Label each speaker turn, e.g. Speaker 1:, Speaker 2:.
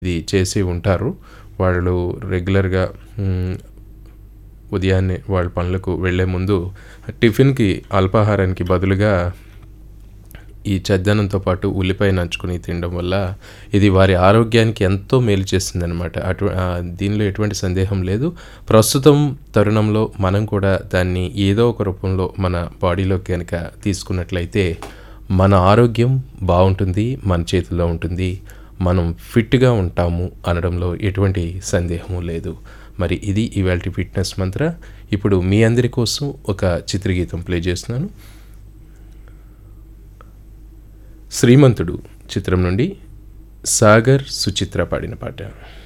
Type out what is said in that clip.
Speaker 1: ఇది చేసి ఉంటారు వాళ్ళు రెగ్యులర్గా మ్, ఉదయాన్నే వాళ్ళ పనులకు వెళ్ళే ముందు టిఫిన్కి అల్పాహారానికి బదులుగా ఈ చద్దనంతో పాటు ఉల్లిపాయ నంచుకుని తినడం వల్ల ఇది వారి ఆరోగ్యానికి ఎంతో మేలు చేస్తుందన్నమాట అటు ఆ, దీనిలో ఎటువంటి సందేహం లేదు ప్రస్తుతం తరుణంలో మనం కూడా దాన్ని ఏదో ఒక రూపంలో మన బాడీలో కనుక తీసుకున్నట్లయితే మన ఆరోగ్యం బాగుంటుంది మన చేతుల్లో ఉంటుంది మనం ఫిట్గా ఉంటాము అనడంలో ఎటువంటి సందేహము లేదు మరి ఇది ఇవాళ ఫిట్నెస్ మంత్ర ఇప్పుడు మీ అందరి కోసం ఒక చిత్రగీతం ప్లే చేస్తున్నాను శ్రీమంతుడు చిత్రం నుండి సాగర్ సుచిత్ర పాడిన పాట